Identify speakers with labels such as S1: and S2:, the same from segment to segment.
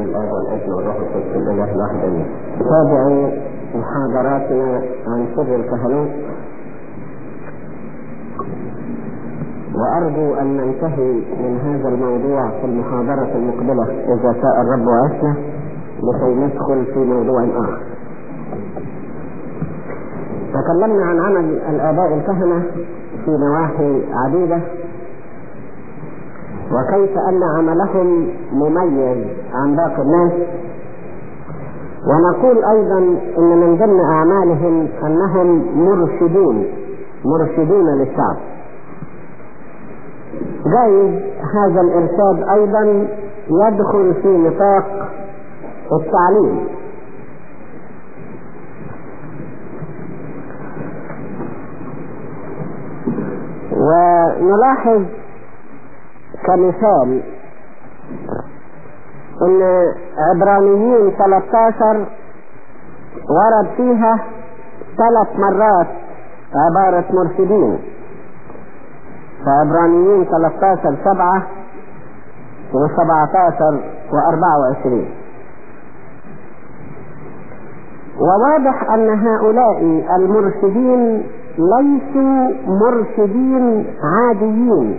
S1: الآب والابن والروح القدس الإله الواحد آمين. تابعوا محاضراتنا عن سر الكهنوت وأرجو أن ننتهي من هذا الموضوع في المحاضرة المقبلة إذا شاء الرب وعشنا لكي ندخل في موضوع آخر. تكلمنا عن عمل الآباء الكهنة في نواحي عديدة وكيف أن عملهم مميز عن باقي الناس ونقول أيضا أن من ضمن أعمالهم أنهم مرشدون مرشدون للشعب جايز هذا الإرشاد أيضا يدخل في نطاق التعليم ونلاحظ كمثال ان عبرانيين 13 ورد فيها ثلاث مرات عبارة مرشدين فعبرانيين 13 7 و17 و24 وواضح ان هؤلاء المرشدين ليسوا مرشدين عاديين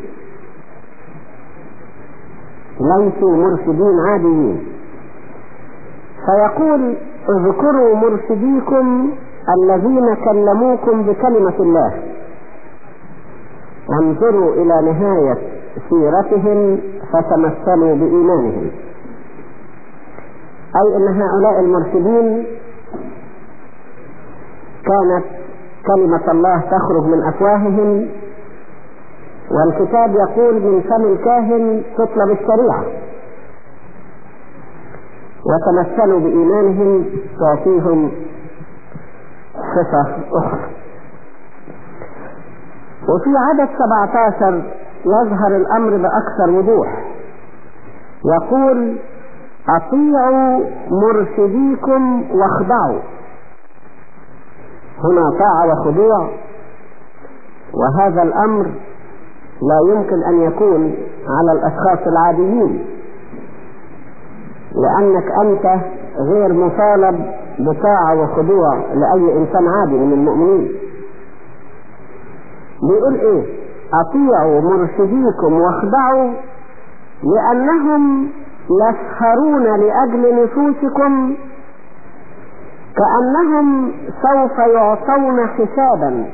S1: ليسوا مرشدين عاديين فيقول اذكروا مرشديكم الذين كلموكم بكلمة الله انظروا الى نهاية سيرتهم فتمثلوا بإيمانهم أي أن هؤلاء المرشدين كانت كلمة الله تخرج من أفواههم والكتاب يقول من فم الكاهن تطلب الشريعة وتمثلوا بإيمانهم تعطيهم صفة أخرى وفي عدد 17 يظهر الأمر بأكثر وضوح يقول أطيعوا مرشديكم واخضعوا هنا طاعة وخضوع وهذا الأمر لا يمكن أن يكون على الأشخاص العاديين لأنك أنت غير مطالب بطاعة وخضوع لأي إنسان عادي من المؤمنين بيقول إيه أطيعوا مرشديكم واخضعوا لأنهم يسهرون لأجل نفوسكم كأنهم سوف يعطون حسابا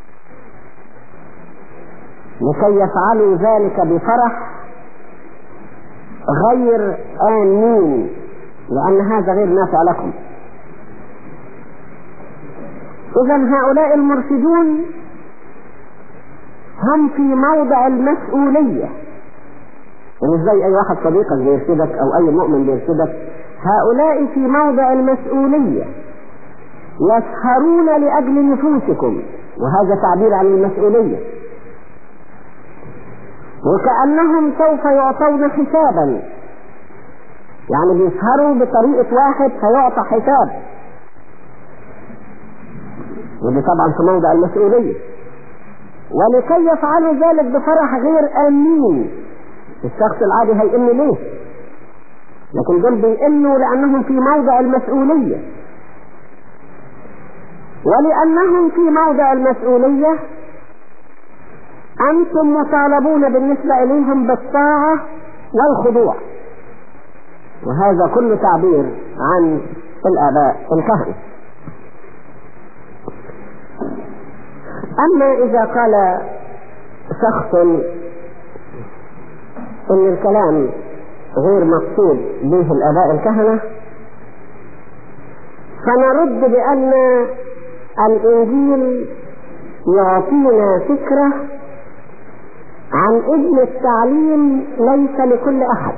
S1: لكي يفعلوا ذلك بفرح غير آمين لأن هذا غير نافع لكم إذا هؤلاء المرشدون هم في موضع المسؤولية مش زي أي واحد صديقك بيرشدك أو أي مؤمن بيرشدك هؤلاء في موضع المسؤولية يسهرون لأجل نفوسكم وهذا تعبير عن المسؤولية وكأنهم سوف يعطون حسابا يعني بيسهروا بطريقة واحد فيعطى حساب ودي طبعا في موضع المسؤولية ولكي يفعلوا ذلك بفرح غير آمين الشخص العادي هيئن ليه لكن دول بيئنوا لأنهم في موضع المسؤولية ولأنهم في موضع المسؤولية أنتم مطالبون بالنسبة إليهم بالطاعة والخضوع وهذا كله تعبير عن الآباء الكهنة أما إذا قال شخص إن الكلام غير مقصود به الآباء الكهنة فنرد بأن الإنجيل يعطينا فكرة عن ابن التعليم ليس لكل أحد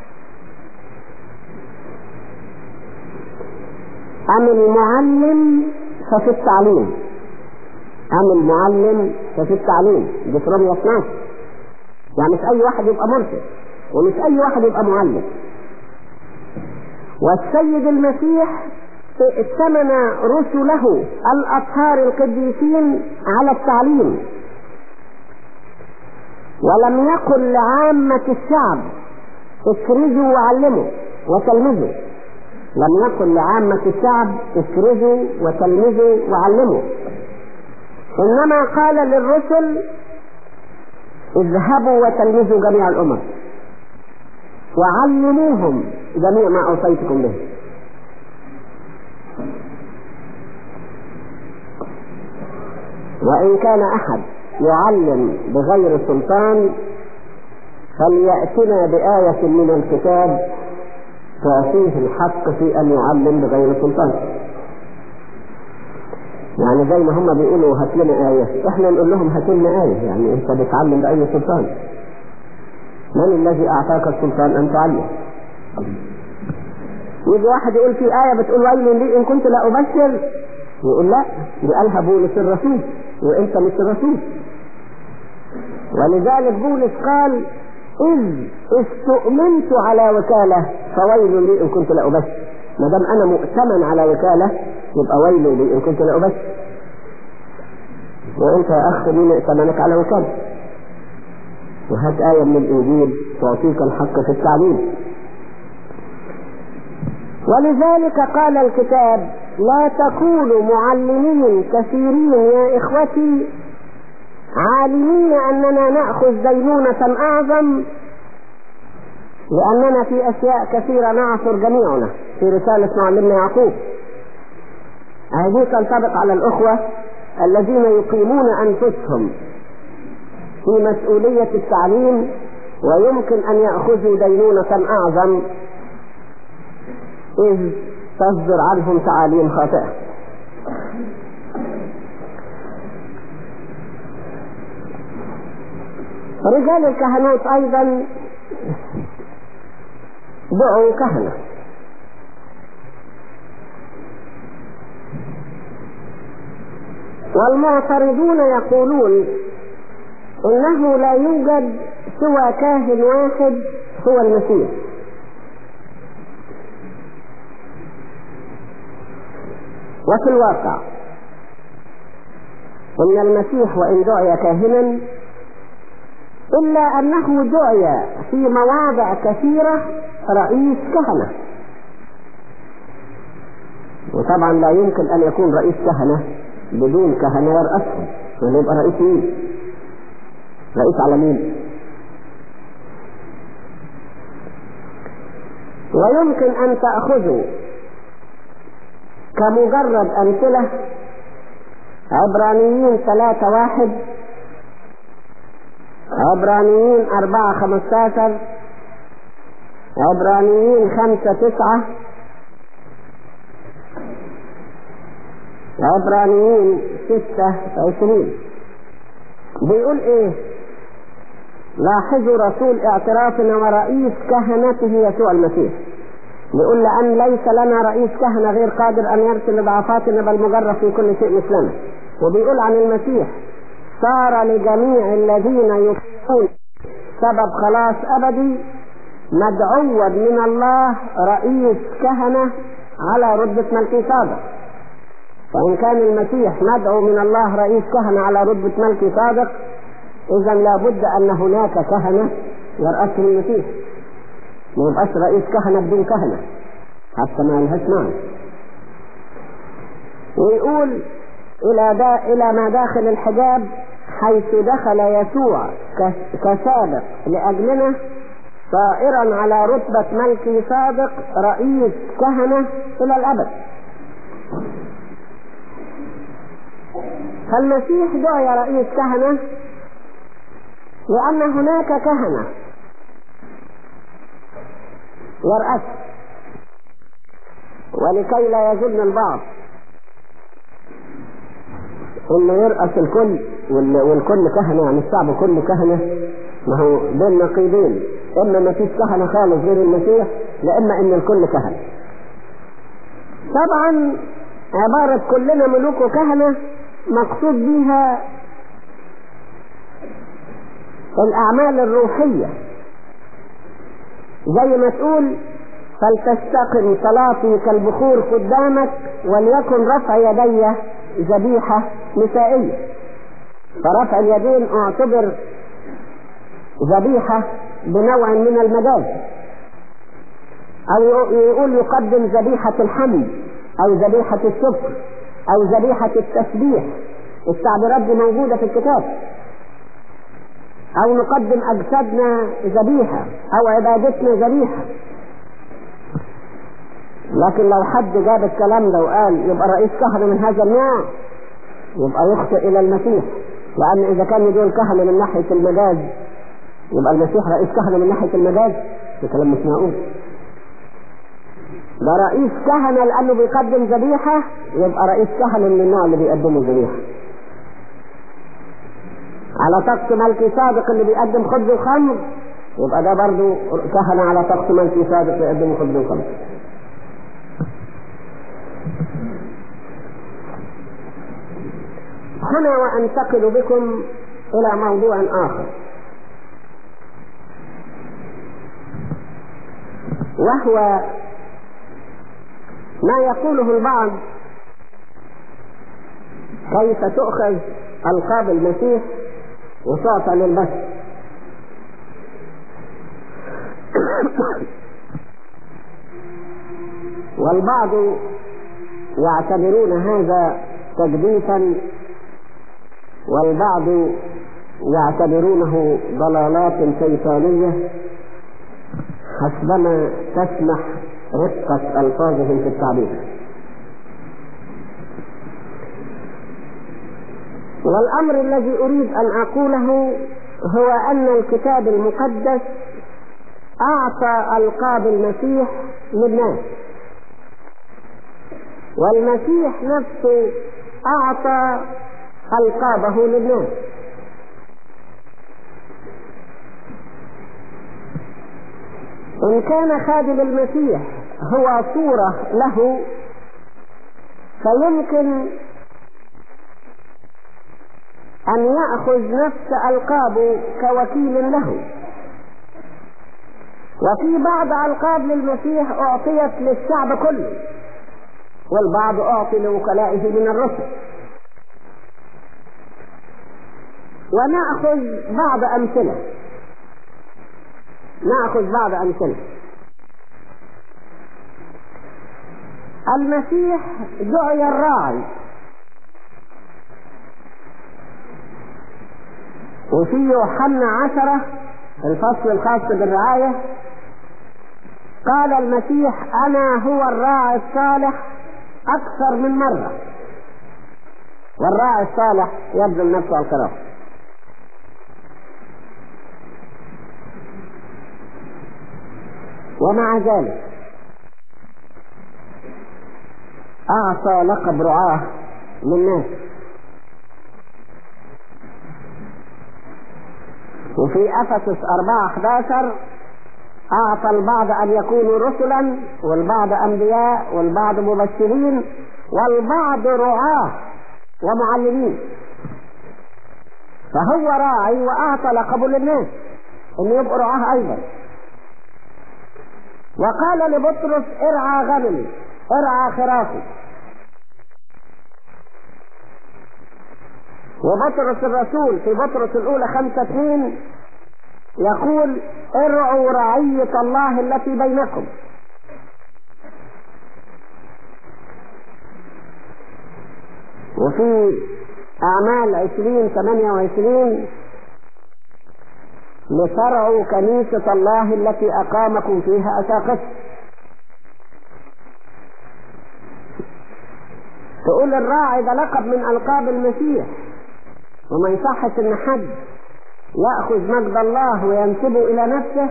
S1: أم المعلم ففي التعليم أم المعلم ففي التعليم دي في رمية 12 يعني مش أي واحد يبقى مرشد ومش أي واحد يبقى معلم والسيد المسيح ائتمن رسله الأطهار القديسين على التعليم ولم يقل لعامة الشعب اكرزوا وعلموا وتلمذوا لم يقل لعامة الشعب اكرزوا وتلمذوا وعلموا إنما قال للرسل اذهبوا وتلمذوا جميع الأمم وعلموهم جميع ما أوصيتكم به وإن كان أحد يعلم بغير سلطان فليأتنا بآية من الكتاب تعطيه الحق في أن يعلم بغير سلطان يعني زي ما هم بيقولوا هات لنا آية احنا نقول لهم هات لنا آية يعني انت بتعلم بأي سلطان من الذي أعطاك السلطان أن تعلم يجي واحد يقول في آية بتقول ويل لي إن كنت لا أبشر يقول لا دي قالها بولس الرسول وانت مش الرسول ولذلك بولس قال إذ استؤمنت على وكالة فويل لي إن كنت لا أبشر ما دام أنا مؤتمن على وكالة يبقى ويل لي إن كنت لا أبشر وأنت يا أخ مين ائتمنك على وكالة وهات آية من الإنجيل تعطيك الحق في التعليم ولذلك قال الكتاب لا تكونوا معلمين كثيرين يا إخوتي عالمين أننا نأخذ دينونة أعظم لأننا في أشياء كثيرة نعثر جميعنا في رسالة معلمنا يعقوب هذه تنطبق على الأخوة الذين يقيمون أنفسهم في مسؤولية التعليم ويمكن أن يأخذوا دينونة أعظم إذ تصدر عنهم تعاليم خاطئة رجال الكهنوت أيضا دعوا كهنة والمعترضون يقولون انه لا يوجد سوى كاهن واحد هو المسيح وفي الواقع ان المسيح وان دعي كاهنا الا انه دعي في مواضع كثيرة رئيس كهنة وطبعا لا يمكن ان يكون رئيس كهنة بدون كهنة يرأسهم يعني يبقى رئيس مين رئيس على مين ويمكن ان تأخذوا كمجرد امثلة عبرانيين ثلاثة واحد عبرانيين أربعة خمستاشر عبرانيين خمسة تسعة عبرانيين ستة عشرين بيقول ايه لاحظوا رسول اعترافنا ورئيس كهنته يسوع المسيح بيقول لأن ليس لنا رئيس كهنة غير قادر أن يرسل ضعفاتنا بل مجرد في كل شيء مثلنا وبيقول عن المسيح صار لجميع الذين يطيعون سبب خلاص أبدي مدعوا من الله رئيس كهنة على رتبة ملكي صادق فإن كان المسيح مدعو من الله رئيس كهنة على رتبة ملكي صادق إذا لابد أن هناك كهنة يرأسهم المسيح ما يبقاش رئيس كهنة بدون كهنة حتى ما لهاش معنى ويقول إلى دا إلى ما داخل الحجاب حيث دخل يسوع كسابق لأجلنا صائرا على رتبة ملكي صادق رئيس كهنة إلى الأبد فالمسيح دعي رئيس كهنة لأن هناك كهنة يرأس ولكي لا يظن البعض انه يرأس الكل والكل كهنة يعني الشعب كله كهنة ما هو بين نقيضين اما ما فيش كهنة خالص غير المسيح لا اما ان الكل كهنة طبعا عبارة كلنا ملوك وكهنة مقصود بها الاعمال الروحية زي ما تقول فلتستقم صلاتي كالبخور قدامك وليكن رفع يدي ذبيحة نسائية فرفع اليدين اعتبر ذبيحة بنوع من المجاز أو يقول يقدم ذبيحة الحمد أو ذبيحة الشكر أو ذبيحة التسبيح التعبيرات دي موجودة في الكتاب أو نقدم أجسادنا ذبيحة أو عبادتنا ذبيحة لكن لو حد جاب الكلام ده وقال يبقى رئيس كهنة من هذا النوع يبقى يخطئ إلى المسيح لأن إذا كانوا دول كهنة من ناحية المجاز يبقى المسيح رئيس كهنة من ناحية المجاز ده كلام مش معقول ده رئيس كهنة لأنه بيقدم ذبيحة يبقى رئيس كهنة من النوع اللي بيقدموا الذبيحة على طقس ملكي صادق اللي بيقدم خبز وخمر يبقى ده برضه كهنة على طقس ملكي صادق يقدموا خبز وخمر هنا وانتقل بكم الى موضوع اخر وهو ما يقوله البعض كيف تؤخذ القاب المسيح وتعطى للبشر والبعض يعتبرون هذا تجديفا والبعض يعتبرونه ضلالات شيطانية حسبما تسمح رقة ألفاظهم في التعبير والأمر الذي أريد أن أقوله هو أن الكتاب المقدس أعطى ألقاب المسيح للناس والمسيح نفسه أعطى ألقابه للناس إن كان خادم المسيح هو صورة له فيمكن أن يأخذ نفس ألقابه كوكيل له وفي بعض ألقاب للمسيح أعطيت للشعب كله والبعض أعطي لوكلائه من الرسل ونأخذ بعض أمثلة نأخذ بعض أمثلة المسيح دعي الراعي وفي يوحنا عشرة الفصل الخاص بالرعاية قال المسيح أنا هو الراعي الصالح أكثر من مرة والراعي الصالح يبذل نفسه على الكرامة ومع ذلك أعطى لقب رعاة للناس وفي أفسس 4 11 أعطى البعض أن يكونوا رسلا والبعض أنبياء والبعض مبشرين والبعض رعاة ومعلمين فهو راعي وأعطى لقبه للناس أن يبقوا رعاه أيضا وقال لبطرس ارعى غنمي ارعى خرافي وبطرس الرسول في بطرس الأولى خمسة اثنين يقول ارعوا رعية الله التي بينكم وفي أعمال عشرين ثمانية وعشرين لترعوا كنيسة الله التي أقامكم فيها أساقط تقول الراعي ده لقب من ألقاب المسيح وما يصحش إن حد يأخذ مجد الله وينسبه إلى نفسه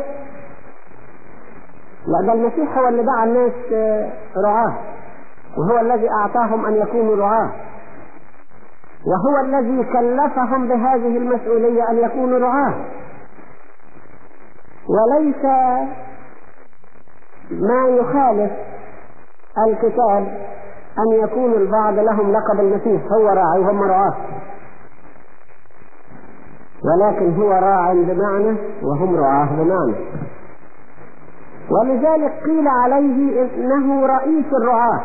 S1: لا ده المسيح هو اللي دعا الناس رعاه وهو الذي أعطاهم أن يكونوا رعاه وهو الذي كلفهم بهذه المسؤولية أن يكونوا رعاه وليس ما يخالف الكتاب أن يكون البعض لهم لقب المسيح هو راعي وهم رعاه ولكن هو راع بمعنى وهم رعاه بمعنى ولذلك قيل عليه انه رئيس الرعاة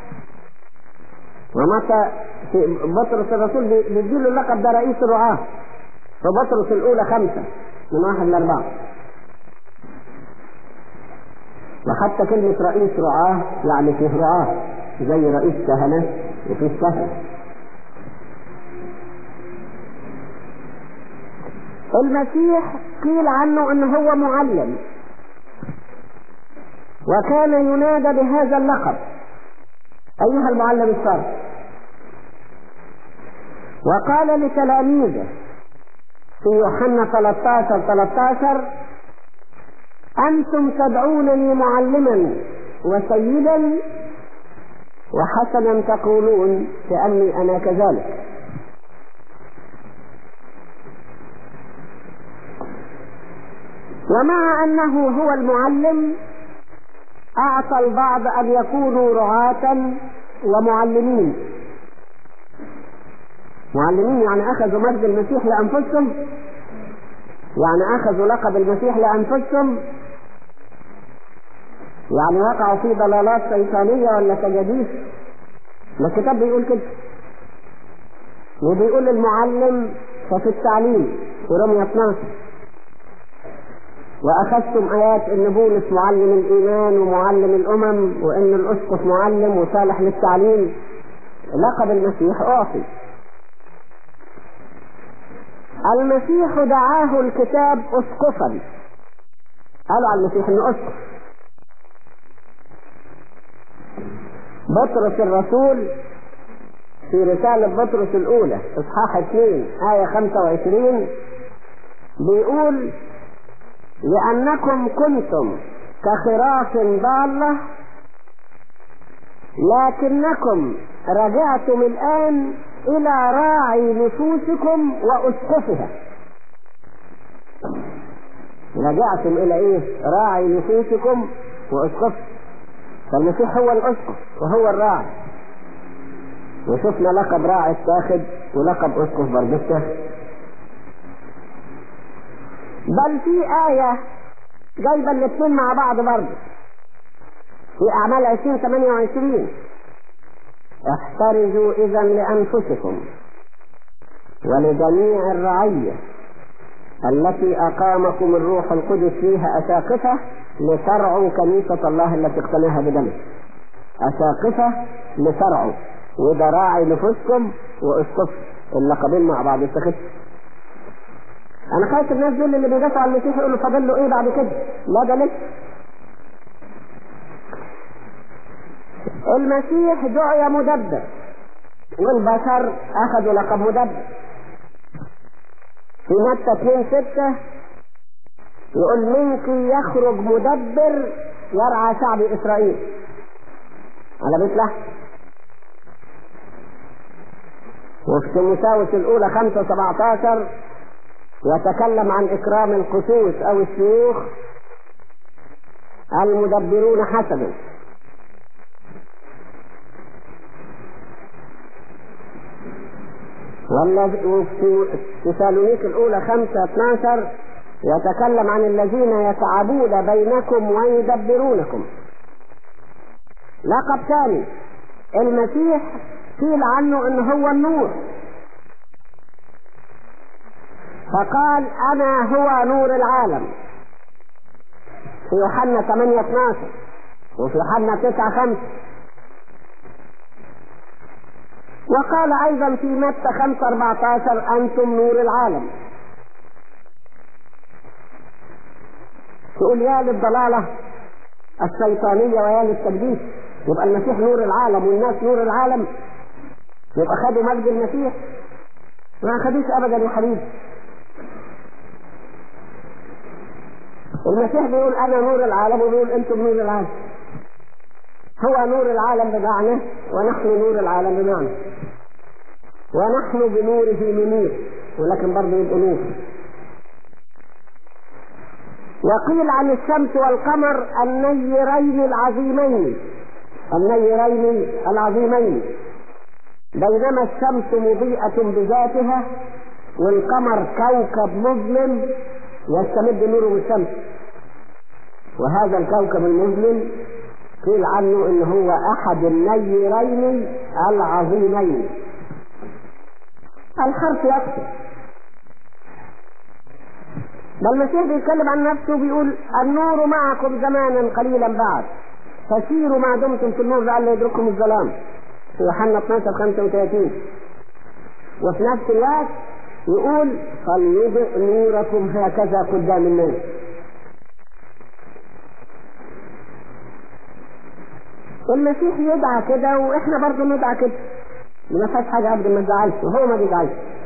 S1: ومتى في بطرس الرسول بيديله اللقب ده رئيس الرعاة في بطرس الاولى خمسة من واحد لاربعة وحتى كلمة رئيس رعاة يعني فيه رعاة زي رئيس كهنة وفيه كهنة المسيح قيل عنه ان هو معلم وكان ينادى بهذا اللقب ايها المعلم الصالح وقال لتلاميذه في يوحنا 13 13 أنتم تدعونني معلما وسيدا وحسنا تقولون كأني أنا كذلك ومع أنه هو المعلم أعطى البعض أن يكونوا رعاة ومعلمين معلمين يعني أخذوا مجد المسيح لأنفسهم يعني أخذوا لقب المسيح لأنفسهم يعني وقعوا في ضلالات شيطانية ولا تجاديف الكتاب بيقول كده وبيقول المعلم ففي التعليم في رمية 12 وأخذتم آيات إن بولس معلم الإيمان ومعلم الأمم وإن الأسقف معلم وصالح للتعليم لقب المسيح أعطي المسيح دعاه الكتاب أسقفا قالوا على المسيح إنه أسقف بطرس الرسول في رسالة بطرس الأولى إصحاح 2 آية 25 بيقول لأنكم كنتم كخراف ضالة لكنكم رجعتم الآن إلى راعي نفوسكم وأسقفها رجعتم إلى إيه؟ راعي نفوسكم وأسقفها فالمسيح هو الأسقف وهو الراعي وشفنا لقب راعي التاخد ولقب أسقف برضه بل في آية جايبة الاثنين مع بعض برضه في أعمال 20 28 احترزوا إذا لأنفسكم ولجميع الرعية التي أقامكم الروح القدس فيها أساقفة لترعوا كنيسة الله التي اقتناها بدمه أساقفة لترعوا وده راعي نفوسكم واسقف اللقبين مع بعض استخف انا خايف الناس دول اللي بيدافعوا عن المسيح يقولوا فاضل له ايه بعد كده لا ده لسه المسيح دعي مدبر والبشر اخذوا لقب مدبر في متى 2 6 يقول منك يخرج مدبر يرعى شعب اسرائيل على بيت لحم وفي تيموثاوس الاولى 5 17 يتكلم عن اكرام القسوس او الشيوخ المدبرون حسبا والذي وفي تسالونيك الاولى 5 12 يتكلم عن الذين يتعبون بينكم ويدبرونكم لقب ثاني المسيح قيل عنه ان هو النور فقال انا هو نور العالم في يوحنا 8 12 وفي يوحنا 9 5 وقال ايضا في متى 5 14 انتم نور العالم تقول يا للضلاله الشيطانيه ويا للتكذيب يبقى المسيح نور العالم والناس نور العالم يبقى خدوا مجد المسيح ما خدوش ابدا يا حبيبي المسيح بيقول انا نور العالم وبيقول انتم نور العالم هو نور العالم بمعنى ونحن نور العالم بمعنى ونحن بنوره ننير ولكن برضه يبقى نور وقيل عن الشمس والقمر النيرين العظيمين النيرين العظيمين بينما الشمس مضيئة بذاتها والقمر كوكب مظلم يستمد نوره بالشمس وهذا الكوكب المظلم قيل عنه ان هو احد النيرين العظيمين الحرف يكتب ده المسيح بيتكلم عن نفسه بيقول النور معكم زمانا قليلا بعد فسيروا ما دمتم في النور لعل يدرككم الظلام في يوحنا 12 35 وفي نفس الوقت يقول فليضئ نوركم هكذا قدام الناس المسيح يدعى كده واحنا برضه ندعى كده ما فيهاش حاجه ابدا ما تزعلش وهو ما بيزعلش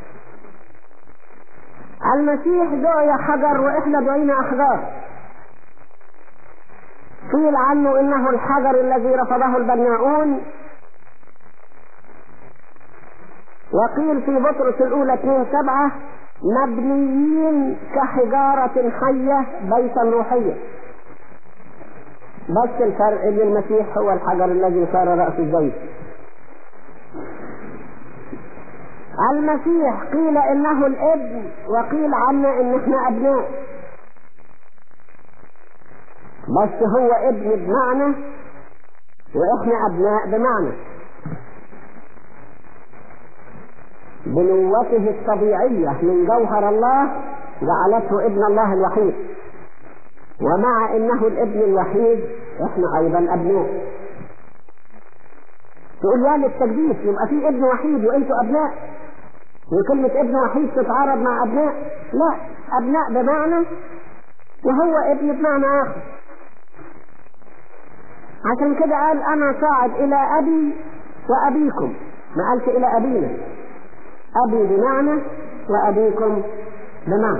S1: المسيح دعي حجر واحنا دعينا احجار قيل عنه انه الحجر الذي رفضه البناؤون وقيل في بطرس الاولى 2 سبعة مبنيين كحجارة حية بيتا روحيا بس الفرق ان المسيح هو الحجر الذي صار رأس الزيت المسيح قيل انه الابن وقيل عنا ان احنا ابناء بس هو ابن بمعنى واحنا ابناء بمعنى بنوته الطبيعية من جوهر الله جعلته ابن الله الوحيد ومع انه الابن الوحيد احنا ايضا ابناء تقول يا للتجديد يبقى في ابن وحيد وانتوا ابناء وكلمة ابن وحيد تتعارض مع ابناء لا ابناء بمعنى وهو ابن بمعنى اخر عشان كده قال انا صاعد الى ابي وابيكم ما قالش الى ابينا ابي بمعنى وابيكم بمعنى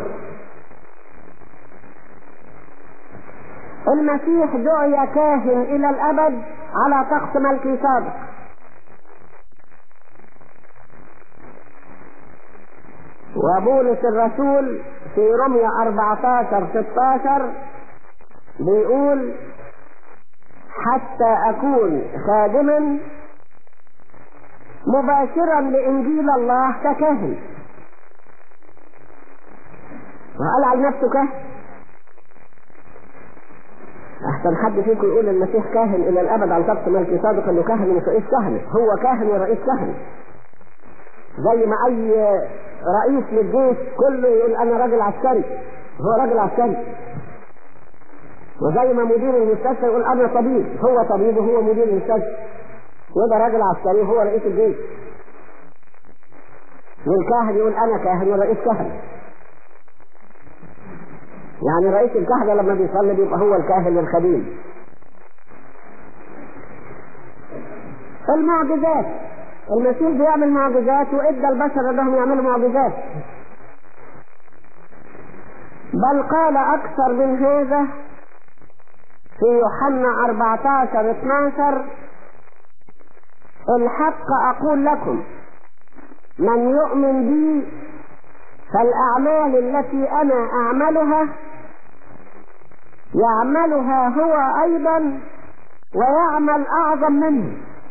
S1: المسيح دعي كاهن الى الابد على طقس ملكي سابق وبولس الرسول في رمية 14 16 بيقول حتى أكون خادما مباشرا لإنجيل الله ككاهن وقال على نفسه كاهن أحسن حد فيكم يقول المسيح كاهن إلى الأبد على طقس ملكي صادق إنه كاهن مش رئيس كهنة هو كاهن ورئيس كهنة زي ما أي رئيس للجيش كله يقول أنا راجل عسكري هو راجل عسكري وزي ما مدير المستشفى يقول انا طبيب هو طبيب وهو مدير المستشفى وده راجل عسكري وهو رئيس الجيش والكاهن يقول انا كاهن ورئيس كهنه يعني رئيس الكهنه لما بيصلي بيبقى هو الكاهن الخديم المعجزات المسيح بيعمل معجزات وادى البشر انهم يعملوا معجزات بل قال اكثر من هذا في يوحنا 14 12 الحق اقول لكم من يؤمن بي فالاعمال التي انا اعملها يعملها هو ايضا ويعمل اعظم منه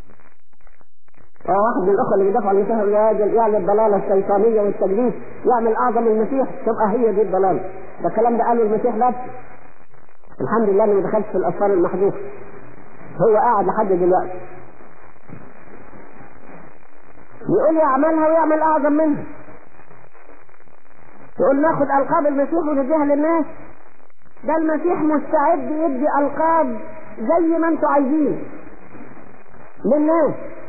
S1: واحد من الاخوه اللي بيدافعوا عن المسيح يعني الضلاله الشيطانيه والتجديد يعمل اعظم المسيح تبقى هي دي الضلاله ده الكلام ده قاله المسيح نفسه الحمد لله اني ما دخلتش في الاطفال المحذوفه هو قاعد لحد دلوقتي يقول يعملها ويعمل اعظم منها يقول ناخد القاب المسيح ونديها للناس ده المسيح مستعد يدي القاب زي ما انتوا عايزين للناس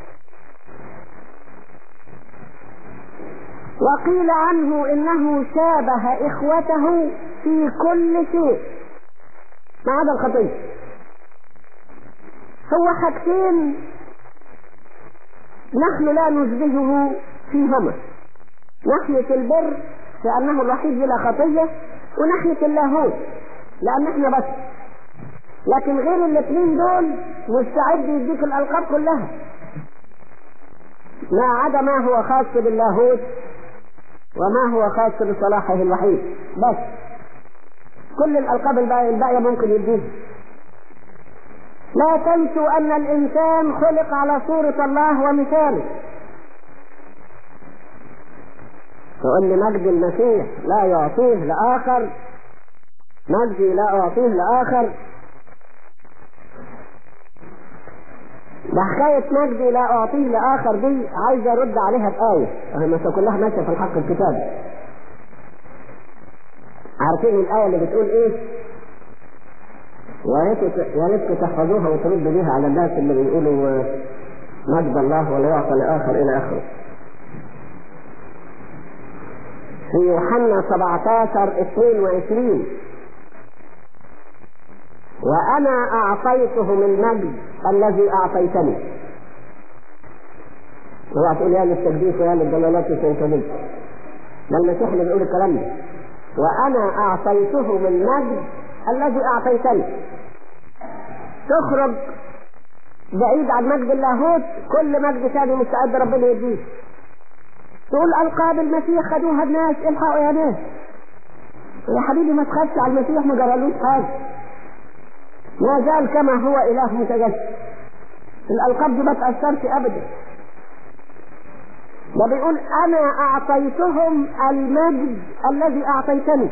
S1: وقيل عنه انه شابه اخوته في كل شيء ما عدا الخطيه هو حاجتين نحن لا نشبهه فيهما ناحية البر لأنه الوحيد بلا خطية وناحية اللاهوت لأن احنا بس لكن غير الاثنين دول مستعد يديك الألقاب كلها ما عدا ما هو خاص باللاهوت وما هو خاص بصلاحه الوحيد بس كل الألقاب الباقية ممكن يديها لا تنسوا أن الإنسان خلق على صورة الله ومثاله تقول لي مجد المسيح لا يعطيه لآخر مجدي لا أعطيه لآخر ده حكاية مجدي لا أعطيه لآخر دي عايز أرد عليها بآية وهي مش كلها ماشية في الحق الكتابي عارفين الآية اللي بتقول إيه؟ يا ريت يا ريت تحفظوها وتردوا بيها على الناس اللي بيقولوا مجد الله ولا يعطى لآخر إلى آخره. في يوحنا 17 22 وأنا أعطيتهم المجد الذي أعطيتني اوعى تقول يا للتقديس ويا للدلالات الشيطانية ده المسيح اللي بيقول الكلام ده وأنا أعطيتهم المجد الذي أعطيتني تخرج بعيد عن مجد اللاهوت كل مجد ثاني مستعد ربنا يديه تقول ألقاب المسيح خدوها الناس الحقوا يا ناس يا حبيبي ما تخافش على المسيح ما جرالوش حاجة ما زال كما هو إله متجسد الألقاب دي ما تأثرش أبدا ده بيقول أنا أعطيتهم المجد الذي أعطيتني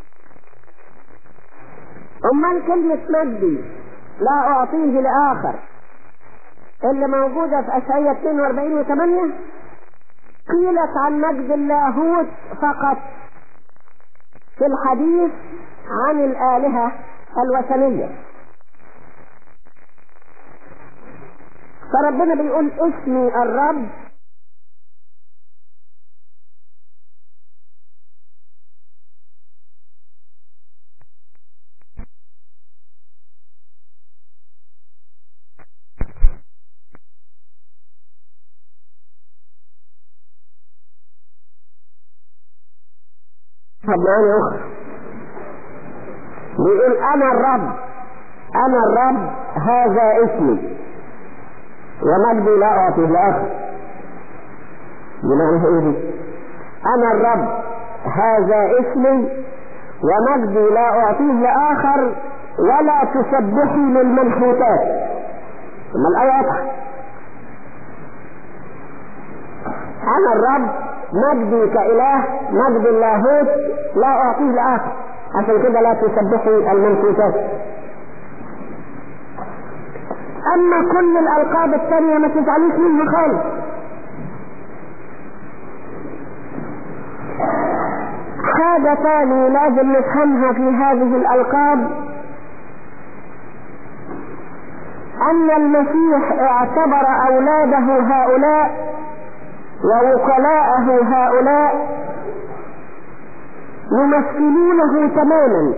S1: أمال كلمة مجدي لا أعطيه لآخر اللي موجودة في أشعية 42 و 8 قيلت عن مجد اللاهوت فقط في الحديث عن الآلهة الوثنية فربنا بيقول اسمي الرب معاني أخرى بيقول أنا الرب أنا الرب هذا اسمي ومجدي لا أعطيه لآخر بمعنى إيه دي؟ أنا الرب هذا اسمي ومجدي لا أعطيه لآخر ولا تسبحي للمنحوتات ثم الآية واضحة أنا الرب مجدي كإله مجد اللاهوت لا أعطيه لآخر عشان كده لا تسبحي المنحوتات أما كل الألقاب الثانية ما تزعليش منها خالص حاجة ثانية لازم نفهمها في هذه الألقاب أن المسيح اعتبر أولاده هؤلاء ووكلاءه هؤلاء يمثلونه تماما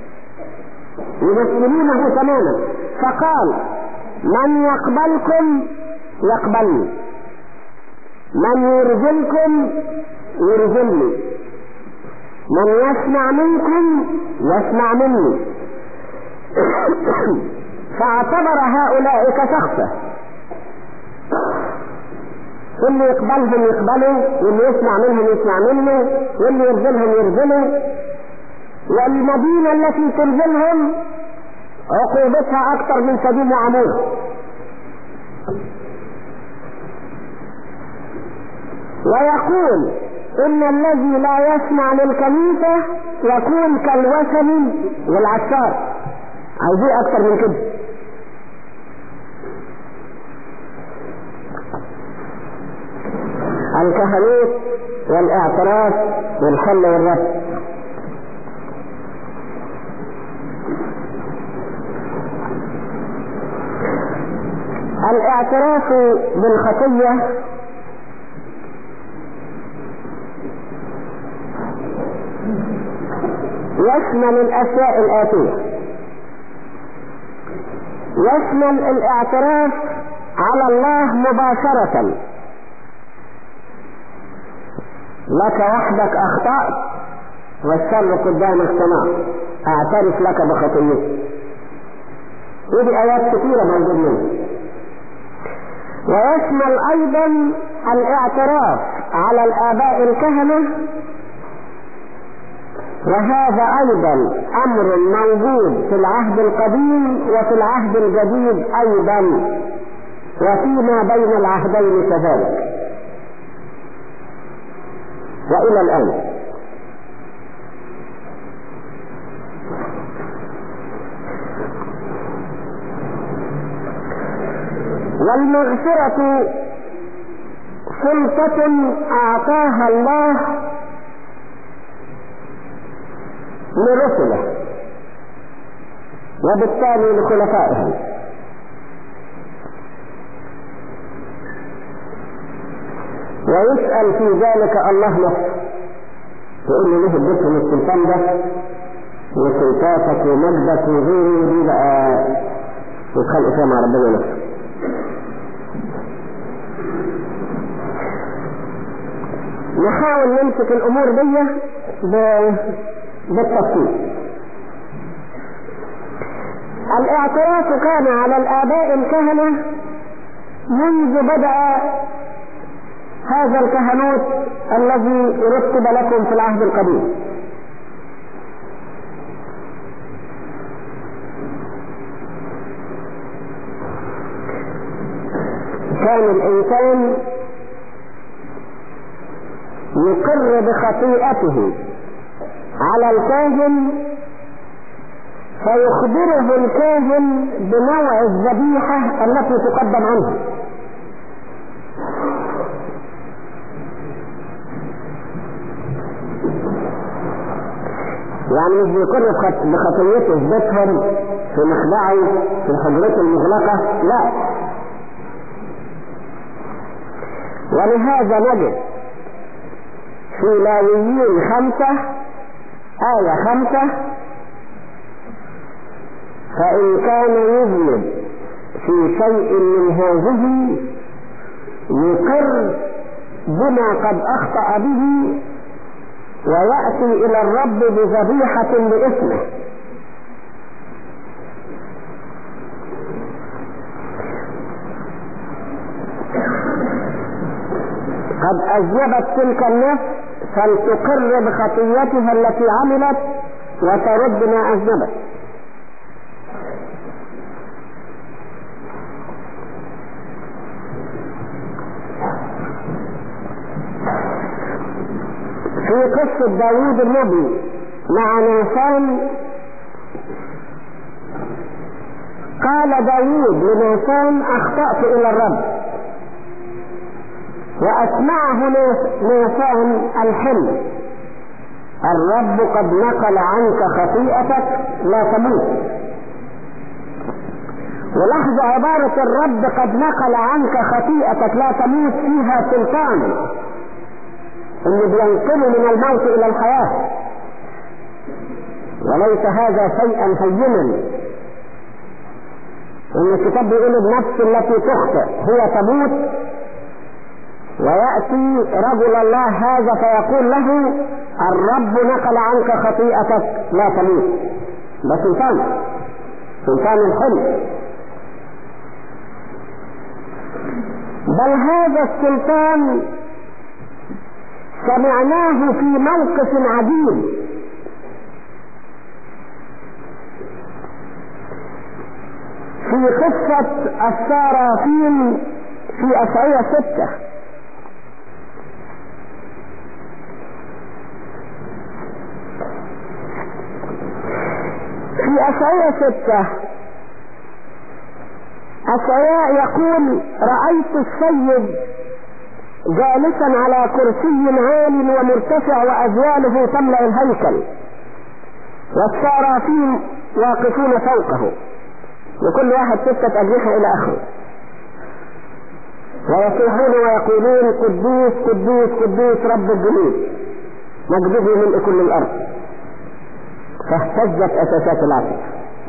S1: يمثلونه تماما فقال من يقبلكم يقبلني من يرجلكم يرجلني من يسمع منكم يسمع مني فاعتبر هؤلاء كشخصه واللي يقبلهم يقبله واللي يسمع منهم يسمع منه واللي يرجلهم يرجله والمدينة التي ترجلهم عقوبتها أكثر من سديم وعمود ويقول إن الذي لا يسمع للكنيسة يكون كالوثن والعشار عايزين أكثر من كده الكهنوت والاعتراف والحل والرد الاعتراف بالخطية يشمل الاشياء الاتية يشمل الاعتراف على الله مباشرة لك وحدك اخطأت والشر قدامك سماء اعترف لك بخطيتي ودي ايات كثيرة موجود منها ويشمل ايضا الاعتراف على الاباء الكهنة وهذا ايضا امر موجود في العهد القديم وفي العهد الجديد ايضا وفيما بين العهدين كذلك والى الان والمغفرة سلطة أعطاها الله لرسله وبالتالي لخلفائهم ويسأل في ذلك الله نفسه تقول له ليه اديتهم السلطان ده وسلطاتك ومجدك وغيره دي بقى وتخلق فيها مع ربنا نفسه نحاول نمسك الامور دي بالتفصيل الاعتراف كان على الاباء الكهنة منذ بدأ هذا الكهنوت الذي رتب لكم في العهد القديم كان الانسان يقر بخطيئته على الكاهن فيخبره الكاهن بنوع الذبيحة التي تقدم عنه يعني مش بيقر بخطيته في بيتهم في مخدعه في حجرته المغلقة لا ولهذا نجد في لاويين خمسة آية خمسة فإن كان يذنب في شيء من هذه يقر بما قد أخطأ به ويأتي إلى الرب بذبيحة لإثمه قد أذنبت تلك النفس فلتقر بخطيتها التي عملت وترد ما أذنبت في قصة داوود النبي مع ناسان قال داوود لناسان اخطأت الى الرب واسمعه ناسان الحلم الرب قد نقل عنك خطيئتك لا تموت ولحظة عبارة الرب قد نقل عنك خطيئتك لا تموت فيها سلطان اللي بينقله من الموت الى الحياة وليس هذا شيئا هينا ان الكتاب بيقول النفس التي تخطئ هي تموت ويأتي رجل الله هذا فيقول له الرب نقل عنك خطيئتك لا تموت ده سلطان سلطان الحلم بل هذا السلطان سمعناه في موقف عجيب في قصة السارافين في أشعية ستة في أشعية ستة أشعياء يقول رأيت السيد جالسا على كرسي عال ومرتفع وأزواله تملأ الهيكل والسارافين واقفون فوقه لكل واحد ستة أجنحة إلى آخره ويصيحون ويقولون قدوس قدوس قدوس رب الجنود مجده من كل الأرض فاهتزت أساسات العصر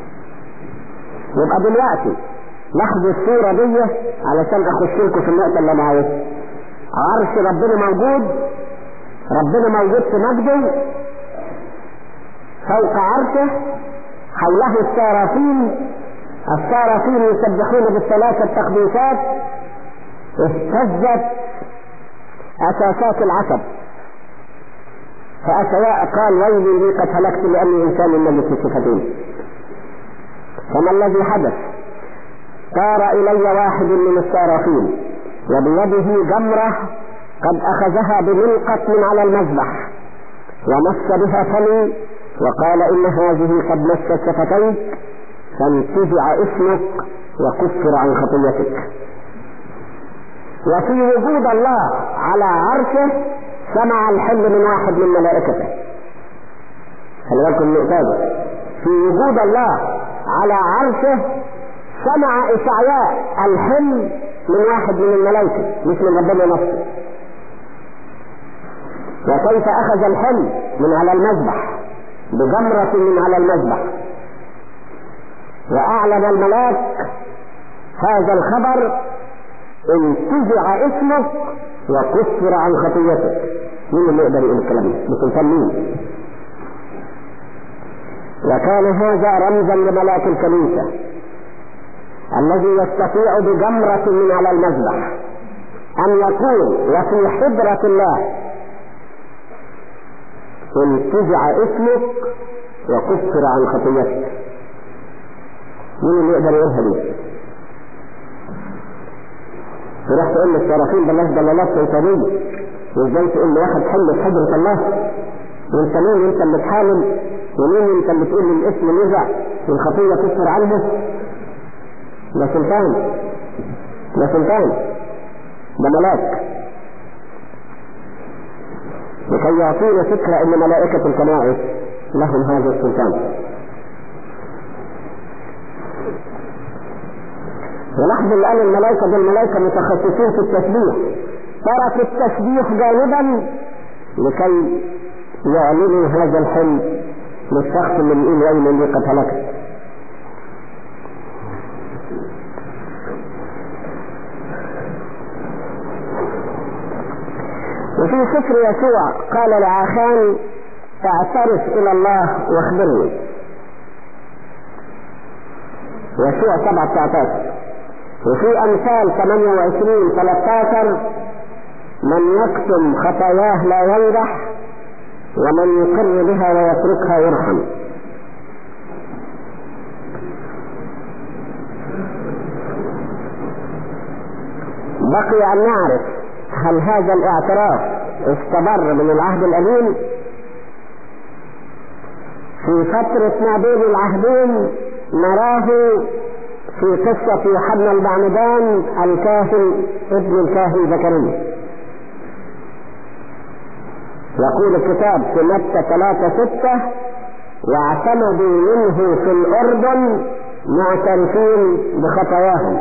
S1: يبقى دلوقتي لاحظوا الصورة دي علشان أخش لكم في النقطة اللي أنا عايزها عرش ربنا موجود ربنا موجود في مجده فوق عرشه حوله السارافين السارافين يسبحون بالثلاثة التقديسات اهتزت اساسات العصب فأشياء قال ويلي لي قد هلكت لأني إنسان ملك الشفتين فما الذي حدث صار إلي واحد من السارافين وبيده جمرة قد أخذها بملقة من على المذبح ومس بها فمي وقال إن هذه قد مست شفتيك فانتزع اسمك وكفر عن خطيتك وفي وجود الله على عرشه سمع الحل من واحد من ملائكته خلي بالكم من في وجود الله على عرشه سمع إشعياء الحلم من واحد من الملائكة مش من ربنا نفسه وكيف أخذ الحلم من على المذبح بجمرة من على المذبح وأعلن الملاك هذا الخبر انتزع اسمه وكفر عن خطيته مين اللي يقدر يقول الكلام ده؟ بسلطان مين؟ وكان هذا رمزا لملاك الكنيسة الذي يستطيع بجمرة من على المذبح أن يكون وفي حضرة الله انتزع اسمك وكفر عن خطيتك مين اللي يقدر يقولها دي؟ تروح تقول للشرافين بلاش دلالات شيطانية وازاي تقول لواحد حل في حضرة الله وانت مين انت اللي تحاول ومين انت اللي تقول الاسم نزع والخطية تكفر عنها ده سلطان ده سلطان ده ملاك لكي يعطينا فكرة ان ملائكة الكنائس لهم هذا السلطان ولاحظوا الآن الملائكة دول الملائكة متخصصين في التسبيح ترك التسبيح جانبا لكي يعلنوا هذا الحلم للشخص اللي بيقول ويل لي قد هلكت وفي سفر يسوع قال لعاخان اعترف الى الله واخبرني يسوع 7 19 وفي امثال 28 13 من يكتم خطاياه لا ينجح ومن يقر بها ويتركها يرحم بقي ان نعرف هل هذا الاعتراف استمر من العهد القديم في فترة ما بين العهدين نراه في قصة يوحنا المعمدان الكاهن ابن الكاهن زكريا يقول الكتاب في متى ثلاثة ستة واعتمدوا منه في الأردن معترفين بخطاياهم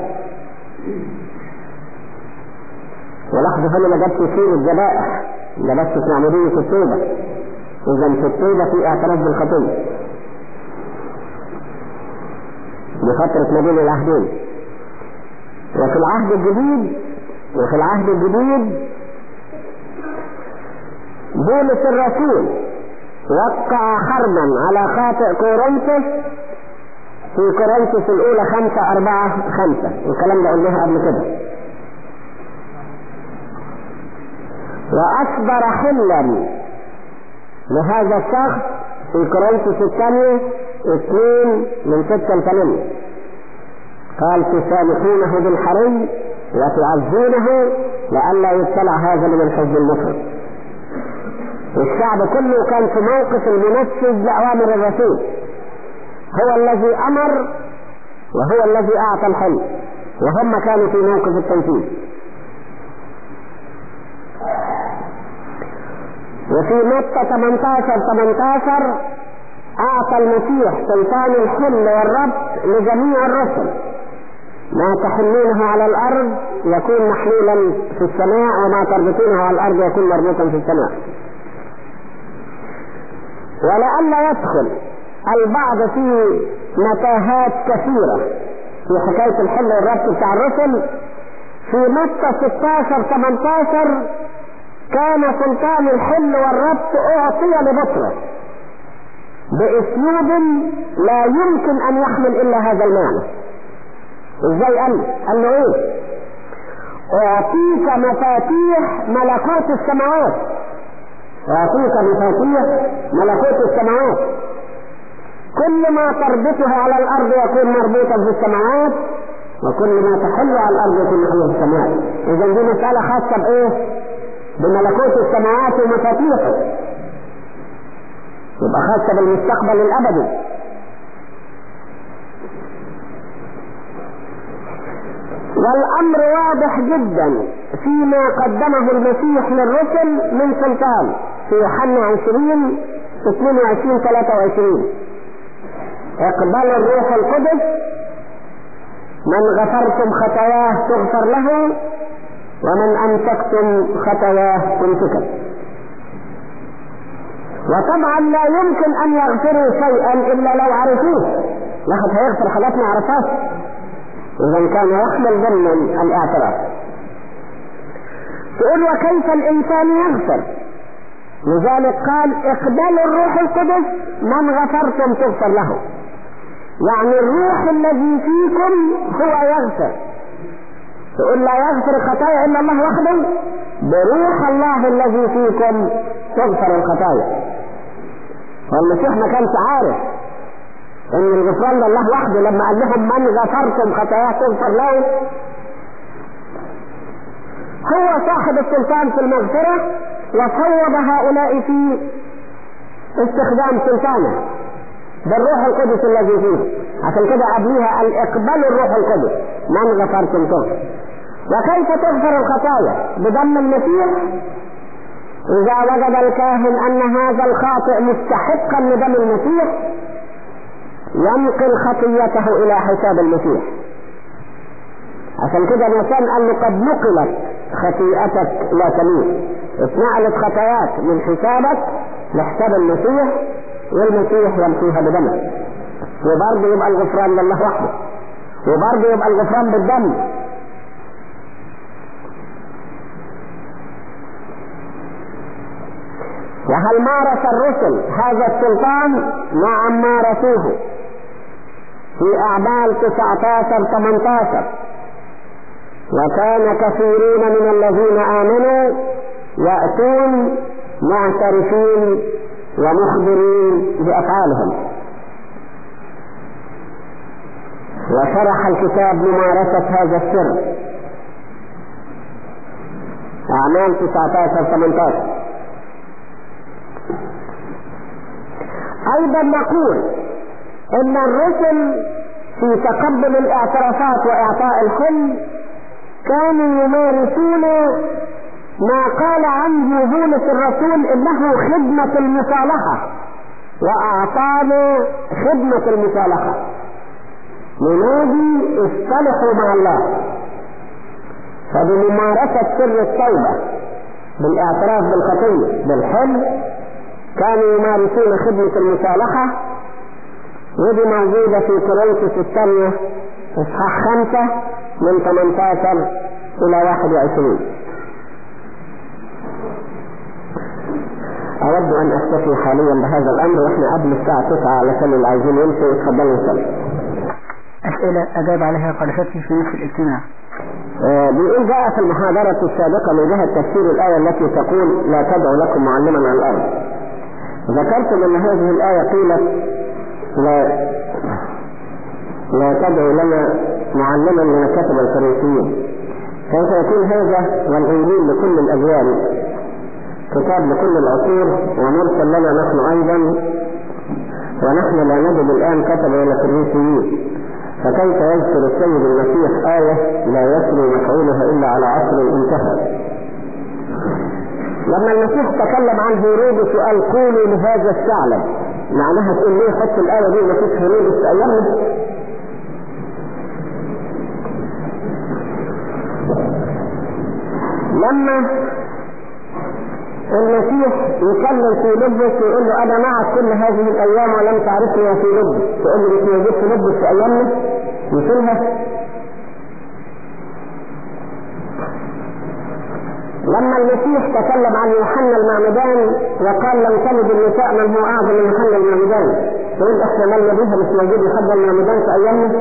S1: ولاحظوا هنا ما جابش سير الذبائح ده بس في عملية التوبة إذا في التوبة في اعتراف بالخطية بفترة ما بين العهدين وفي العهد الجديد وفي العهد الجديد بولس الرسول وقع حرما على خاطئ كورنثوس في كورنثوس الأولى خمسة أربعة خمسة الكلام ده قلناها قبل كده وأصدر حلا لهذا الشخص في كورنثوس الثانية اثنين من ستة لثمانية قال تسامحونه بالحري وتعزونه لئلا يبتلع هذا من الحزب المفرد الشعب كله كان في موقف المنفذ لأوامر الرسول هو الذي أمر وهو الذي أعطى الحل وهم كانوا في موقف التنفيذ وفي متى 18 18 أعطى المسيح سلطان الحل والربط لجميع الرسل ما تحملونه على الأرض يكون محمولا في السماء وما تربطونه على الأرض يكون مربوطا في السماء ولئلا يدخل البعض في متاهات كثيرة في حكاية الحل والربط بتاع الرسل في متى 16 18 كان سلطان الحل والربط اعطي لبطرس باسلوب لا يمكن ان يحمل الا هذا المعنى ازاي قال قال له ايه اعطيك مفاتيح ملكوت السماوات اعطيك مفاتيح ملكوت السماوات كل ما تربطه على الارض يكون مربوطا في السماوات وكل ما تحل على الارض يكون محل في السماوات اذا دي مسألة خاصة بايه بملكوت السماوات ومفاتيحه يبقى خاصة بالمستقبل الابدي والامر واضح جدا فيما قدمه المسيح للرسل من سلطان في يوحنا 20 22 23 اقبلوا الروح القدس من غفرتم خطاياه تغفر له ومن امسكتم خطاياه تمسكت وطبعا لا يمكن ان يغفروا شيئا الا لو عرفوه واحد هيغفر حاجات ما يعرفهاش اذا كان يحمل ضمن الاعتراف تقول وكيف الانسان يغفر لذلك قال اقبلوا الروح القدس من غفرتم تغفر له يعني الروح الذي فيكم هو يغفر تقول لا يغفر الخطايا الا الله وحده بروح الله الذي فيكم تغفر الخطايا والمسيح ما كانش عارف ان الغفران لله وحده لما قال لهم من غفرتم خطاياه تغفر له هو صاحب السلطان في المغفرة وصوب هؤلاء في استخدام سلطانه بالروح القدس الذي فيه عشان كده قبليها الاقبال الروح القدس من غفرتم تغفر وكيف تغفر الخطايا بدم المسيح اذا وجد الكاهن ان هذا الخاطئ مستحقا لدم المسيح ينقل خطيته الى حساب المسيح عشان كده الانسان قال له قد نقلت خطيئتك لا تميت اتنقلت خطاياك من حسابك لحساب المسيح والمسيح يمحيها بدمه وبرضه يبقى الغفران لله وحده وبرضه يبقى الغفران بالدم وهل مارس الرسل هذا السلطان نعم مارسوه في اعمال 19 18 وكان كثيرون من الذين امنوا ياتون معترفين ومخبرين بافعالهم وشرح الكتاب ممارسة هذا السر أعمال 19 18 أيضا نقول إن الرسل في تقبل الاعترافات وإعطاء الحل كانوا يمارسون ما قال عنه بولس الرسول إنه خدمة المصالحة وأعطانا خدمة المصالحة ينادي اصطلحوا مع الله فبممارسة سر التوبة بالاعتراف بالخطية بالحل كانوا يمارسون خدمة المصالحة ودي موجودة في كورنثوس الثانية اصحاح خمسة من 18 إلى 21 أود أن أكتفي حاليا بهذا الأمر وإحنا قبل الساعة 9 علشان اللي عايزين يمشوا يتفضلوا نصلي.
S2: أسئلة أجاب عليها قلفتي في نفس الاجتماع
S1: آه، بيقول جاء في المحاضرة السابقة من جهة تفسير الآية التي تقول لا تدعوا لكم معلما على الأرض ذكرتم أن هذه الآية قيلت لا لا تدعوا لنا معلما لما كتب الفرنسيين كيف يكون هذا والإنجيل لكل الأجيال كتاب لكل العصور ومرسل لنا نحن أيضا ونحن لا نجد الآن كتب إلى الفرنسيين فكيف يذكر السيد المسيح آية لا يسري مفعولها إلا على عصر انتهى لما المسيح تكلم عن هيرودس وقال قولوا لهذا الثعلب معناها تقول ليه حط الآية دي ما فيش هيرودس في أيامنا لما المسيح يكلم في لبس ويقول له انا معك كل هذه الايام ولم تعرفني يا في لبس تقول له مش موجود في لبس في ايامنا يشيلها لما المسيح تكلم عن يوحنا المعمدان وقال لم تلد النساء من هو اعظم من يوحنا المعمدان تقول احنا مالنا بيها مش موجود يحب المعمدان في ايامنا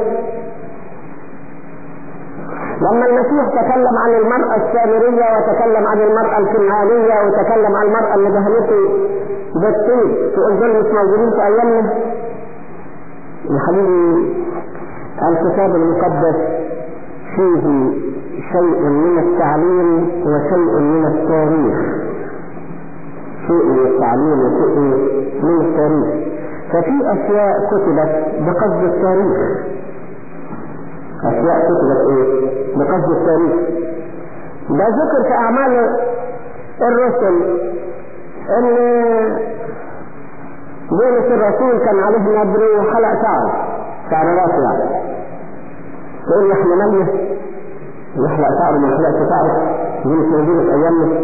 S1: لما المسيح تكلم عن المرأة السامرية وتكلم عن المرأة الكنعانية وتكلم عن المرأة اللي دهنته بالطيب تقول دول مش موجودين في أيامنا يا حبيبي الكتاب المقدس فيه شيء من التعليم وشيء من التاريخ شيء من التعليم وشيء من التاريخ ففي أشياء كتبت بقصد التاريخ أشياء كتبت إيه؟ بقصد التاريخ ده ذكر في أعمال الرسل إن بولس الرسول كان عليه نبر وحلق شعر شعر راسه يعني تقول احنا ميت يحلق شعره ما يحلقش شعره دي مش موجودة في ايامنا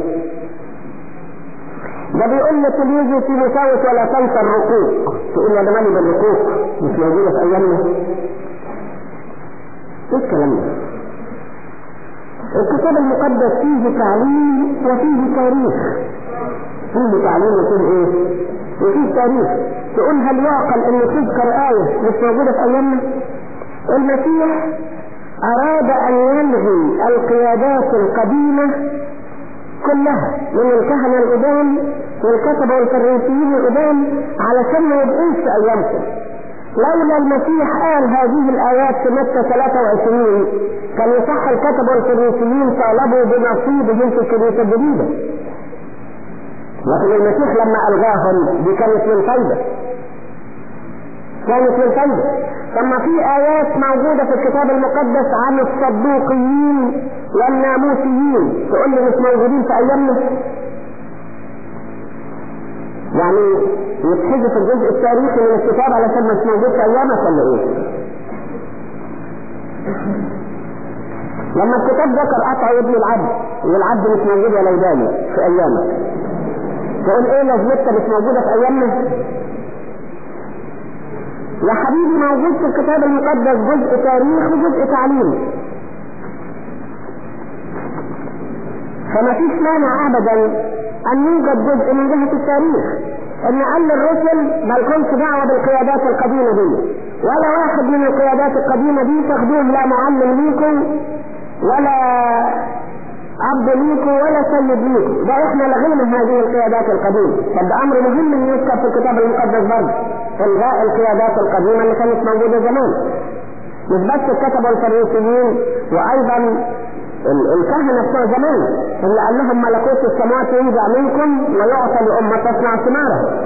S1: ده بيقول لتلميذه في مساوس ولا تنسى الرقوق تقول انا مالي بالرقوق مش موجودة في ايامنا ايه الكلام ده الكتاب المقدس فيه تعليم وفيه تاريخ فيه تعليم وفيه ايه وفيه تاريخ تقول هل يعقل ان تذكر آية مش موجودة في ايامنا المسيح اراد ان يلغي القيادات القديمة كلها من الكهنة القدام والكتبة والفريسيين القدام علشان ما يبقوش في ايامكم لولا المسيح قال هذه الآيات في متى 23 كان يصح الكتبة والفريسيين طالبوا بنصيبهم في الكنيسة الجديدة لكن المسيح لما ألغاهم دي كانت من فايدة كانت من فايدة ثم في آيات موجودة في الكتاب المقدس عن الصدوقيين والناموسيين تقول لي مش موجودين في أيامنا يعني يتحذف الجزء التاريخي من الكتاب علشان مش موجود في ايامك ولا ايه؟ لما الكتاب ذكر قطع ابن العبد والعبد مش موجود ولا يبالي في ايامك تقول ايه لازمتها مش موجودة في ايامنا؟ يا حبيبي موجود في الكتاب المقدس جزء تاريخ وجزء تعليم فما فيش مانع ابدا ان يوجد جزء من جهة التاريخ ان قال للرسل ما لكمش دعوة بالقيادات القديمة دي ولا واحد من القيادات القديمة دي تاخدوه لا معلم ليكم ولا اب ليكم ولا سيد ليكم ده احنا لغينا هذه القيادات القديمة طب ده امر مهم ان يذكر في الكتاب المقدس برضه الغاء القيادات القديمة اللي كانت موجودة زمان مش بس الكتبة الفريسيين وايضا الكهنة بتوع زمان اللي قال لهم ملكوت السماوات ينزع منكم ويعطى لأمة تصنع ثمارها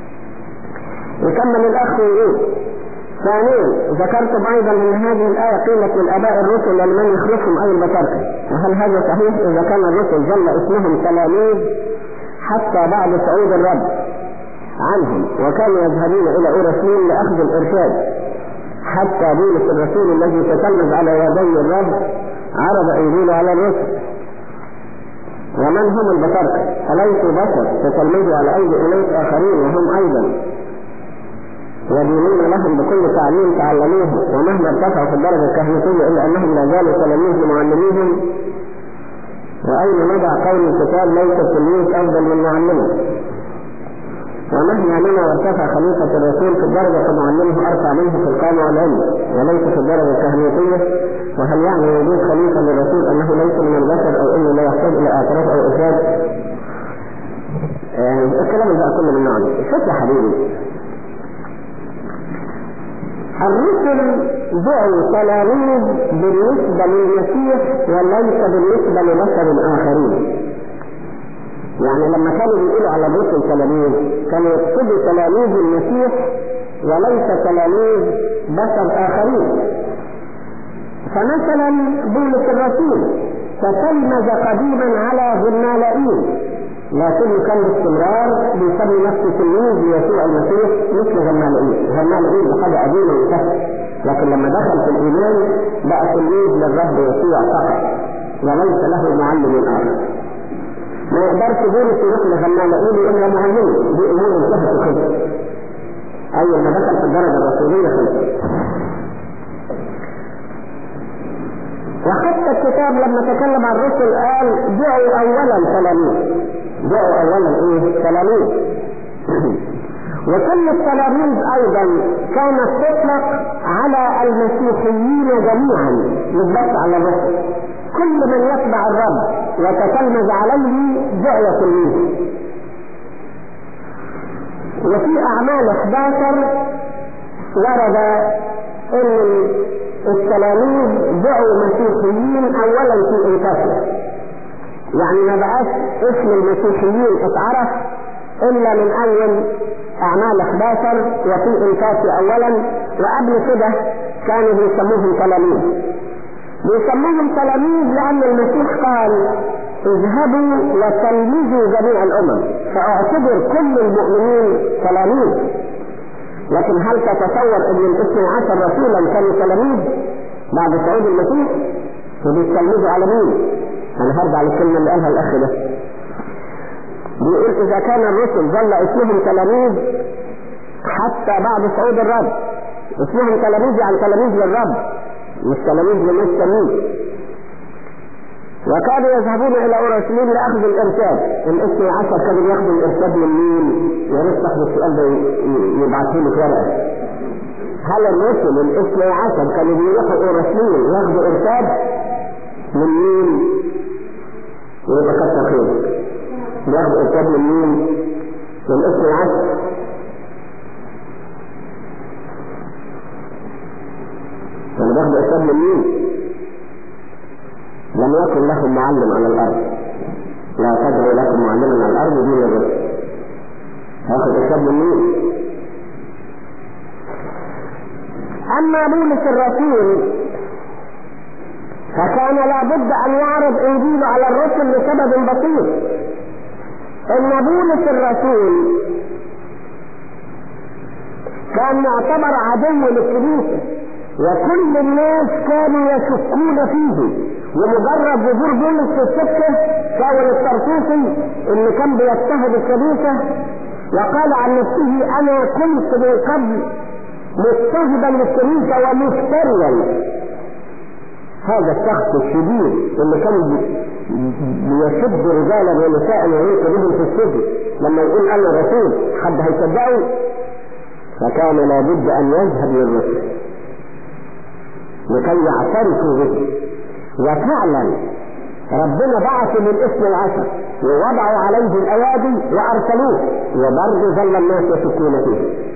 S1: يكمل الأخ ويقول ثانيا ذكرت أيضا أن هذه الآية قيلت للآباء الرسل لمن يخلفهم أي البطاركة وهل هذا صحيح إذا كان الرسل ظل اسمهم تلاميذ حتى بعد صعود الرب عنهم وكانوا يذهبون إلى أورشليم لأخذ الإرشاد حتى بولس الرسول الذي تتلمذ على يدي الرب عرض ايدينا على الرسل ومن هم البطاركة أليسوا بشر تتلمذوا على أيدي أناس آخرين وهم أيضا يدينون لهم بكل تعليم تعلموه ومهما ارتفعوا في الدرجة الكهنوتية إلا أنهم لا زالوا تلاميذ لمعلميهم وأين نضع قول الكتاب ليس التلميذ أفضل من معلمه ومهما لنا وارتفع خليفة الرسول في الدرجة فمعلمه أرفع منه في القامة والعلم وليس في الدرجة الكهنوتية وهل يعني وجود خليفة للرسول أنه ليس من البشر أو أنه لا يحتاج إلى اعتراف أو إفراد آه الكلام ده كله من نوع شوف يا حبيبي الرسل دعوا تلاميذ بالنسبة للمسيح وليس بالنسبة لبشر آخرين يعني لما كانوا بيقولوا على الرسل تلاميذ كانوا يقصدوا تلاميذ المسيح وليس تلاميذ بشر آخرين فمثلا بولس الرسول تتلمذ قديما على غنالائين لكنه كان باستمرار بيسمي نفسه تلميذ ليسوع المسيح مثل غنالائين غنالائين لقد قديما وكفر لكن لما دخل في الايمان بقى تلميذ للرب يسوع فقط وليس له معلم اخر ما يقدرش بولس يروح لغنالائين يقول له معلم دي امور انتهت وخلصت اول ما دخل في الدرجه الرسوليه خلصت وحتى الكتاب لما تكلم عن الرسل قال دعوا اولا تلاميذ دعوا اولا ايه تلاميذ وكل التلاميذ ايضا كانت تطلق على المسيحيين جميعا مش بس على الرسل كل من يتبع الرب وتتلمذ عليه دعوة تلميذ وفي اعمال 11 ورد ان التلاميذ دعوا مسيحيين اولا في انكاسيا يعني ما بقاش اسم المسيحيين اتعرف الا من اول اعمال 11 وفي انكاسيا اولا وقبل كده كانوا بيسموهم تلاميذ بيسموهم تلاميذ لان المسيح قال اذهبوا وتلمذوا جميع الامم فاعتبر كل المؤمنين تلاميذ لكن هل تتصور ان الاثني عشر رسولا كانوا تلاميذ بعد صعود المسيح وبيتلمذوا على مين؟ انا هرجع للكلمه اللي قالها الاخ ده بيقول اذا كان الرسل ظل اسمهم تلاميذ حتى بعد صعود الرب اسمهم تلاميذ يعني تلاميذ للرب مش تلاميذ للناس تلميذ وكانوا يذهبون الى اورشليم لاخذ الارشاد الاثني عشر كانوا ياخذوا الارشاد من مين؟ يا ريت تاخذوا السؤال ده يبعثوا لي في ورقه هل الرسل الاثني عشر كانوا بيروحوا اورشليم ياخذوا ارشاد من مين؟ يبقى كتر خير بياخذوا ارشاد من مين؟ من الاثني عشر كانوا بياخذوا ارشاد من مين؟ لم يكن لهم معلم على الارض لا تدعو لكم معلما على الارض دون الرسل هاخد ارشاد من مين؟ اما بولس الرسول فكان لابد ان يعرض انجيله على الرسل لسبب بسيط ان بولس الرسول كان يعتبر عدو للكنيسه وكل الناس كانوا يشكون فيه ومجرد ظهور بولس في السكه شاول الطرطوسي اللي كان بيضطهد الكنيسه وقال عن نفسه انا كنت من قبل مضطهدا للكنيسه ومفتريا هذا الشخص الشديد اللي كان بيشد رجالا ونساء ويعيش بهم في السجن لما يقول انا رسول حد هيصدقه فكان لابد ان يذهب للرسل لكي يعترفوا به وفعلا ربنا بعث للاثنى العشر ووضعوا عليه الايادي وارسلوه وبرضه ظل الناس يشكون فيه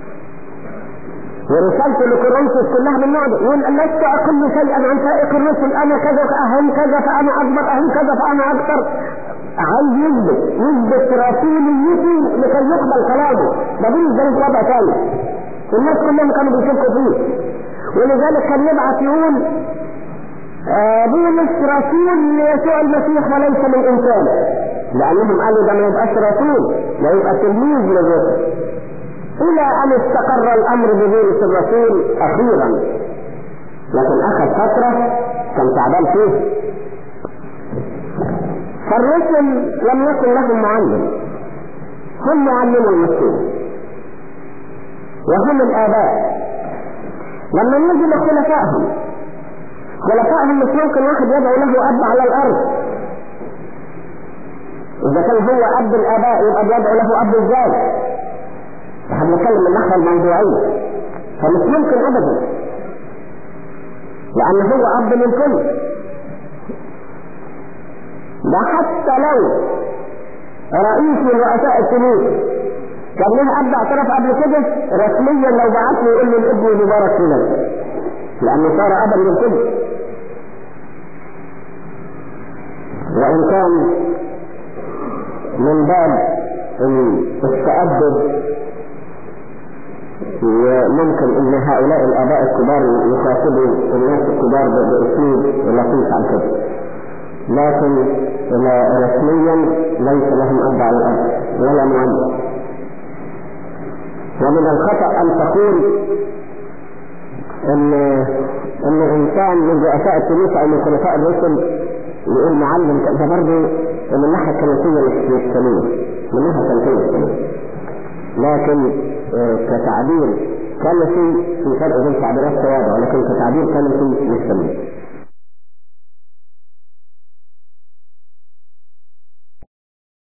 S1: ورسالته لكورنثوس كلها من نوع ده يقول لست اقل شيئا عن سائق الرسل انا كذا اهم كذا فانا اكبر اهم كذا فانا اكثر عايز يثبت يثبت رسوليته لكي يقبل كلامه ده بالنسبه لي وضع ثاني الناس كلهم كانوا بيشكوا فيه ولذلك كان يبعث يقول آه بولس رسول ليسوع المسيح وليس من انسان لانهم قالوا ده ما يبقاش رسول ده يبقى تلميذ للرسل الى ان استقر الامر ببولس الرسول اخيرا لكن اخذ فترة كان تعبان فيه فالرسل لم يكن لهم معلم هم معلموا المسلمين وهم الاباء لما نيجي لخلفائهم خلفائهم مش ممكن واحد يدعو له اب على الارض اذا كان هو اب الاباء يبقى بيدعو له اب ازاي احنا بنتكلم من الناحيه الموضوعيه فمش ممكن ابدا لان هو اب للكل ده حتى لو رئيس من رؤساء الكنيسه كان له اب اعترف قبل كده رسميا لو بعت له يقول له الابن مبارك فلان لانه صار ابا للكل وان كان من باب التأدب وممكن ان هؤلاء الاباء الكبار يخاطبوا الناس الكبار باسلوب لطيف عن كده لكن رسميا ليس لهم اب على الارض ولا معلم ومن الخطا ان تقول ان ان انسان من رؤساء الكنيسه او من خلفاء الرسل يقول معلم ده برضه من الناحيه الكنسيه مش سليم من الناحيه الكنسيه سليم لكن كتعبير كنسي في فرق بين تعبيرات تواضع لكن كتعبير كنسي مش سليم